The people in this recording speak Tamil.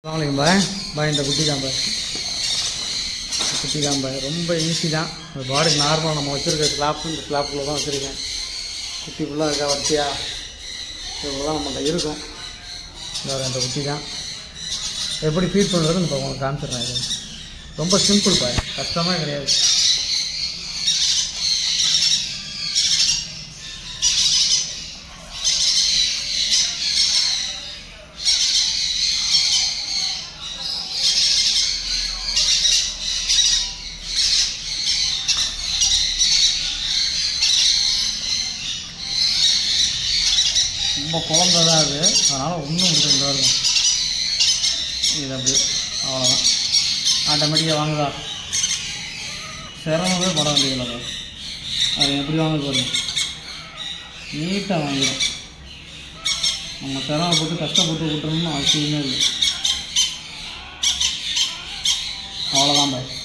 வாங்கலைங்க பாய் பாய் இந்த குட்டி தான் பாய் குட்டி தான் பாய் ரொம்ப ஈஸி தான் இந்த பாடிக்கு நார்மலாக நம்ம வச்சுருக்க ஸ்லாப் இந்த ஸ்லாப்புக்குள்ளே தான் வச்சுருக்கேன் குட்டி ஃபுல்லாக இருக்கா வட்டியா இவ்வளோதான் நம்மகிட்ட இருக்கும் வேறு அந்த குட்டி தான் எப்படி ஃபீட் பண்ணுறதுன்னு இப்போ உங்களுக்கு காமிச்சிடுறேன் இது ரொம்ப சிம்பிள் பாய் கஷ்டமே கிடையாது ரொம்ப குழந்தை தான் அது அதனால் ஒன்றும் முடியாது இருக்கும் இது அப்படி அவ்வளோதான் ஆட்டோமேட்டிக்காக வாங்குதா சிரமமே பட வேண்டியதில்லை அது. அது எப்படி வாங்க பாருங்க நீட்டாக வாங்கிடும் நம்ம சிரமப்பட்டு கஷ்டப்பட்டு விட்டுறணும்னு அவசியமே இல்லை அவ்வளோதான் பாய்